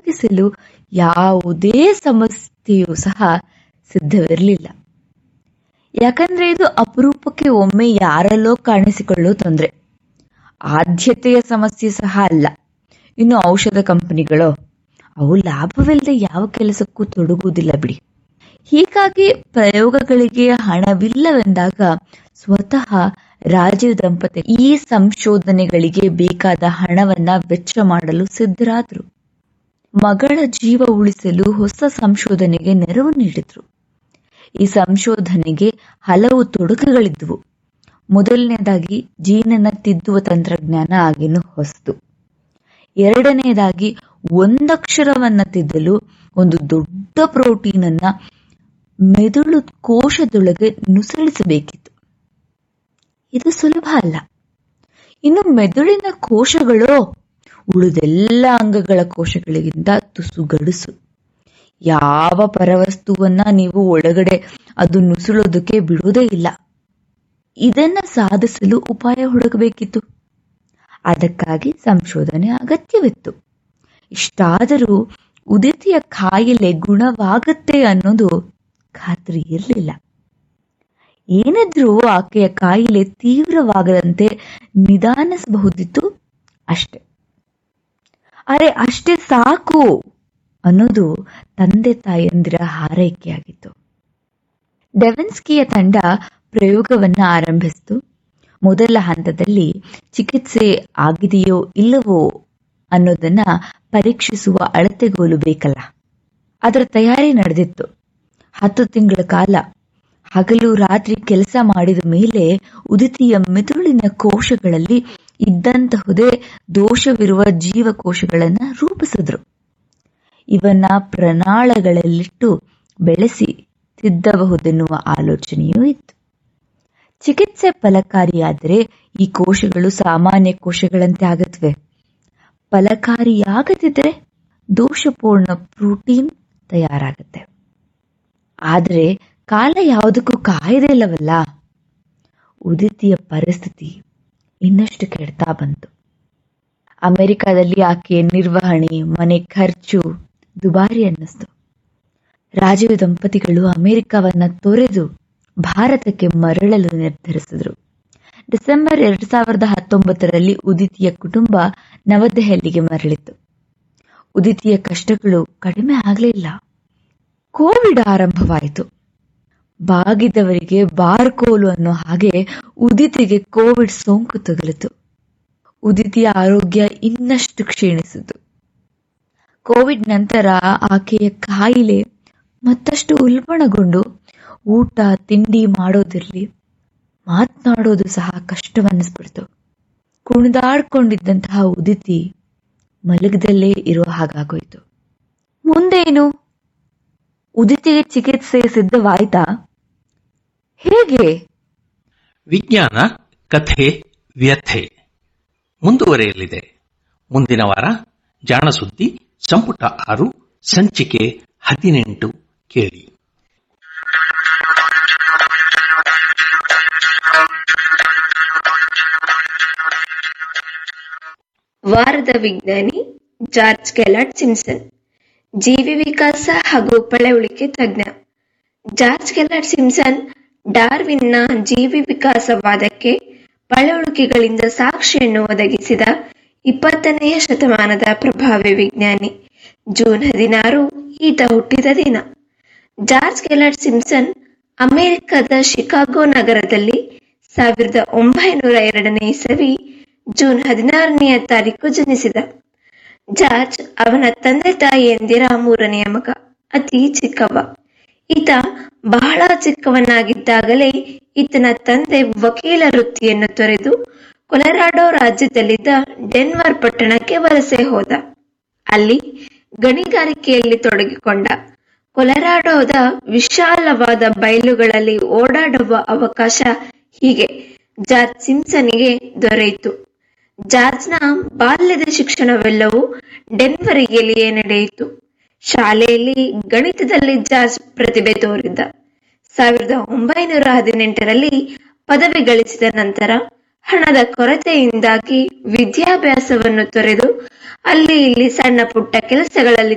ಬದುಕಿಸಲು ಯಾವುದೇ ಸಂಸ್ಥೆಯೂ ಸಹ ಸಿದ್ಧವಿರಲಿಲ್ಲ ಯಾಕಂದ್ರೆ ಇದು ಅಪರೂಪಕ್ಕೆ ಒಮ್ಮೆ ಯಾರಲ್ಲೋ ಕಾಣಿಸಿಕೊಳ್ಳೋ ತೊಂದರೆ ಆದ್ಯತೆಯ ಸಮಸ್ಯೆ ಸಹ ಅಲ್ಲ ಇನ್ನು ಔಷಧ ಕಂಪನಿಗಳು ಅವು ಲಾಭವಿಲ್ಲದೆ ಯಾವ ಕೆಲಸಕ್ಕೂ ತೊಡಗುವುದಿಲ್ಲ ಬಿಡಿ ಹೀಗಾಗಿ ಪ್ರಯೋಗಗಳಿಗೆ ಹಣವಿಲ್ಲವೆಂದಾಗ ಸ್ವತಃ ರಾಜೀವ್ ದಂಪತಿ ಈ ಸಂಶೋಧನೆಗಳಿಗೆ ಬೇಕಾದ ಹಣವನ್ನ ವೆಚ್ಚ ಮಾಡಲು ಸಿದ್ಧರಾದರು ಮಗಳ ಜೀವ ಉಳಿಸಲು ಹೊಸ ಸಂಶೋಧನೆಗೆ ನೆರವು ನೀಡಿದ್ರು ಈ ಸಂಶೋಧನೆಗೆ ಹಲವು ತೊಡಕುಗಳಿದ್ವು ಮೊದಲನೇದಾಗಿ ಜೀನನ್ನ ತಿದ್ದುವ ತಂತ್ರಜ್ಞಾನ ಆಗಿನ ಹೊಸದು ಎರಡನೇದಾಗಿ ಒಂದಕ್ಷರವನ್ನ ತಿದ್ದಲು ಒಂದು ದೊಡ್ಡ ಪ್ರೋಟೀನ್ ಅನ್ನ ಮೆದುಳು ಕೋಶದೊಳಗೆ ನುಸುಳಿಸಬೇಕಿತ್ತು ಇದು ಸುಲಭ ಅಲ್ಲ ಇನ್ನು ಮೆದುಳಿನ ಕೋಶಗಳು ಉಳಿದೆಲ್ಲ ಅಂಗಗಳ ಕೋಶಗಳಿಗಿಂತ ತುಸು ಗಡುಸು ಯಾವ ಪರವಸ್ತುವನ್ನ ನೀವು ಒಳಗಡೆ ಅದು ನುಸುಳೋದಕ್ಕೆ ಬಿಡುವುದೇ ಇಲ್ಲ ಇದನ್ನ ಸಾಧಿಸಲು ಉಪಾಯ ಹುಡುಕಬೇಕಿತ್ತು ಅದಕ್ಕಾಗಿ ಸಂಶೋಧನೆ ಅಗತ್ಯವಿತ್ತು ಇಷ್ಟಾದರೂ ಉದಿತಿಯ ಕಾಯಿಲೆ ಗುಣವಾಗುತ್ತೆ ಅನ್ನೋದು ಖಾತ್ರಿ ಇರಲಿಲ್ಲ ಏನಿದ್ರೂ ಆಕೆಯ ಕಾಯಿಲೆ ತೀವ್ರವಾಗದಂತೆ ನಿಧಾನಿಸಬಹುದಿತ್ತು ಅಷ್ಟೆ ಅರೆ ಅಷ್ಟೇ ಸಾಕು ಅನ್ನೋದು ತಂದೆ ತಾಯಂದಿರ ಹಾರೈಕೆಯಾಗಿತ್ತು ಡೆವೆನ್ಸ್ಕಿಯ ತಂಡ ಪ್ರಯೋಗವನ್ನ ಆರಂಭಿಸಿತು ಮೊದಲ ಹಂತದಲ್ಲಿ ಚಿಕಿತ್ಸೆ ಆಗಿದೆಯೋ ಇಲ್ಲವೋ ಅನ್ನೋದನ್ನ ಪರೀಕ್ಷಿಸುವ ಅಳತೆಗೋಲು ಬೇಕಲ್ಲ ಅದರ ತಯಾರಿ ನಡೆದಿತ್ತು ಹತ್ತು ತಿಂಗಳ ಕಾಲ ಹಗಲು ರಾತ್ರಿ ಕೆಲಸ ಮಾಡಿದ ಮೇಲೆ ಉದಿತಿಯ ಮೆದುಳಿನ ಕೋಶಗಳಲ್ಲಿ ಇದ್ದಂತಹುದೇ ದೋಷವಿರುವ ಜೀವಕೋಶಗಳನ್ನ ರೂಪಿಸಿದ್ರು ಇವನ್ನ ಪ್ರಣಾಳಗಳಲ್ಲಿಟ್ಟು ಬೆಳೆಸಿ ತಿದ್ದಬಹುದೆನ್ನುವ ಆಲೋಚನೆಯೂ ಇತ್ತು ಚಿಕಿತ್ಸೆ ಫಲಕಾರಿಯಾದರೆ ಈ ಕೋಶಗಳು ಸಾಮಾನ್ಯ ಕೋಶಗಳಂತೆ ಆಗತ್ವೆ ಫಲಕಾರಿಯಾಗದಿದ್ದರೆ ದೋಷಪೂರ್ಣ ಪ್ರೋಟೀನ್ ತಯಾರಾಗುತ್ತೆ ಆದರೆ ಕಾಲ ಯಾವುದಕ್ಕೂ ಕಾಯದೇ ಇಲ್ಲವಲ್ಲ ಉದಿತಿಯ ಪರಿಸ್ಥಿತಿ ಇನ್ನಷ್ಟು ಕೆಡ್ತಾ ಬಂತು ಅಮೆರಿಕದಲ್ಲಿ ಆಕೆಯ ನಿರ್ವಹಣೆ ಮನೆ ಖರ್ಚು ದುಬಾರಿ ಅನ್ನಿಸ್ತು ರಾಜೀವ್ ದಂಪತಿಗಳು ಅಮೆರಿಕವನ್ನ ತೊರೆದು ಭಾರತಕ್ಕೆ ಮರಳಲು ನಿರ್ಧರಿಸಿದ್ರು ಡಿಸೆಂಬರ್ ಎರಡ್ ಸಾವಿರದ ಹತ್ತೊಂಬತ್ತರಲ್ಲಿ ಉದಿತಿಯ ಕುಟುಂಬ ನವದೆಹಲಿಗೆ ಮರಳಿತು ಉದಿತಿಯ ಕಷ್ಟಗಳು ಕಡಿಮೆ ಆಗಲಿಲ್ಲ ಕೋವಿಡ್ ಆರಂಭವಾಯಿತು ಬಾಗಿದವರಿಗೆ ಬಾರ್ಕೋಲು ಅನ್ನೋ ಹಾಗೆ ಉದಿತಿಗೆ ಕೋವಿಡ್ ಸೋಂಕು ತಗುಲಿತು ಉದಿತಿಯ ಆರೋಗ್ಯ ಇನ್ನಷ್ಟು ಕ್ಷೀಣಿಸಿತು ಕೋವಿಡ್ ನಂತರ ಆಕೆಯ ಕಾಯಿಲೆ ಮತ್ತಷ್ಟು ಉಲ್ಬಣಗೊಂಡು ಊಟ ತಿಂಡಿ ಮಾಡೋದಿರ್ಲಿ ಮಾತನಾಡೋದು ಸಹ ಕಷ್ಟವನ್ನಿಸ್ಬಿಡ್ತು ಕುಣಿದಾಡ್ಕೊಂಡಿದ್ದಂತಹ ಉದಿತಿ ಮಲಗದಲ್ಲೇ ಇರುವ ಹಾಗಾಗೋಯ್ತು ಮುಂದೇನು ಉದಿತಿಗೆ ಚಿಕಿತ್ಸೆ ಸಿದ್ಧವಾಯ್ತಾ ಹೇಗೆ ವಿಜ್ಞಾನ ಕಥೆ ವ್ಯಥೆ ಮುಂದುವರೆಯಲಿದೆ ಮುಂದಿನ ವಾರ ಜಾಣಸುದ್ದಿ ಸಂಪುಟ ಆರು ಸಂಚಿಕೆ ಹದಿನೆಂಟು ಕೇಳಿ ವಾರದ ವಿಜ್ಞಾನಿ ಜಾರ್ಜ್ ಗೆಲಾಟ್ ಸಿಮ್ಸನ್ ಜೀವಿ ವಿಕಾಸ ಹಾಗೂ ಪಳೆಯುಳಿಕೆ ತಜ್ಞ ಜಾರ್ಜ್ ಗೆಲಾಟ್ ಸಿಮ್ಸನ್ ಡಾರ್ವಿನ್ನ ಜೀವಿ ವಿಕಾಸವಾದಕ್ಕೆ ಪಳೆಯುಳಿಕೆಗಳಿಂದ ಸಾಕ್ಷಿಯನ್ನು ಒದಗಿಸಿದ ಇಪ್ಪತ್ತನೆಯ ಶತಮಾನದ ಪ್ರಭಾವಿ ವಿಜ್ಞಾನಿ ಜೂನ್ ಹದಿನಾರು ಈತ ಹುಟ್ಟಿದ ದಿನ ಜಾರ್ಜ್ ಗೆಲಾಟ್ ಸಿಮ್ಸನ್ ಅಮೆರಿಕದ ಶಿಕಾಗೋ ನಗರದಲ್ಲಿ ಸಾವಿರದ ಒಂಬೈನೂರ ಎರಡನೇ ಇಸವಿ ಜೂನ್ ಹದಿನಾರನೆಯ ತಾರೀಕು ಜನಿಸಿದ ಜಾರ್ಜ್ ಅವನ ತಂದೆ ತಾಯಿಯಂದಿರ ಮೂರನೆಯ ಮಗ ಅತಿ ಚಿಕ್ಕವ ಈತ ಬಹಳ ಚಿಕ್ಕವನಾಗಿದ್ದಾಗಲೇ ಈತನ ತಂದೆ ವಕೀಲ ವೃತ್ತಿಯನ್ನು ತೊರೆದು ಕೊಲೆರಾಡೋ ರಾಜ್ಯದಲ್ಲಿದ್ದ ಡೆನ್ವರ್ ಪಟ್ಟಣಕ್ಕೆ ವಲಸೆ ಹೋದ ಅಲ್ಲಿ ಗಣಿಗಾರಿಕೆಯಲ್ಲಿ ತೊಡಗಿಕೊಂಡ ಕೊಲೆರಾಡೋದ ವಿಶಾಲವಾದ ಬಯಲುಗಳಲ್ಲಿ ಓಡಾಡುವ ಅವಕಾಶ ಹೀಗೆ ಜಾರ್ಜ್ ಸಿಮ್ಸನಿಗೆ ದೊರೆಯಿತು ಜಾರ್ಜ್ನ ಬಾಲ್ಯದ ಶಿಕ್ಷಣವೆಲ್ಲವೂ ಡೆನ್ವರಿಯಲ್ಲಿಯೇ ನಡೆಯಿತು ಶಾಲೆಯಲ್ಲಿ ಗಣಿತದಲ್ಲಿ ಜಾರ್ಜ್ ಪ್ರತಿಭೆ ತೋರಿದ್ದ ಸಾವಿರದ ಒಂಬೈನೂರ ಹದಿನೆಂಟರಲ್ಲಿ ಪದವಿ ಗಳಿಸಿದ ನಂತರ ಹಣದ ಕೊರತೆಯಿಂದಾಗಿ ವಿದ್ಯಾಭ್ಯಾಸವನ್ನು ತೊರೆದು ಅಲ್ಲಿ ಇಲ್ಲಿ ಸಣ್ಣ ಪುಟ್ಟ ಕೆಲಸಗಳಲ್ಲಿ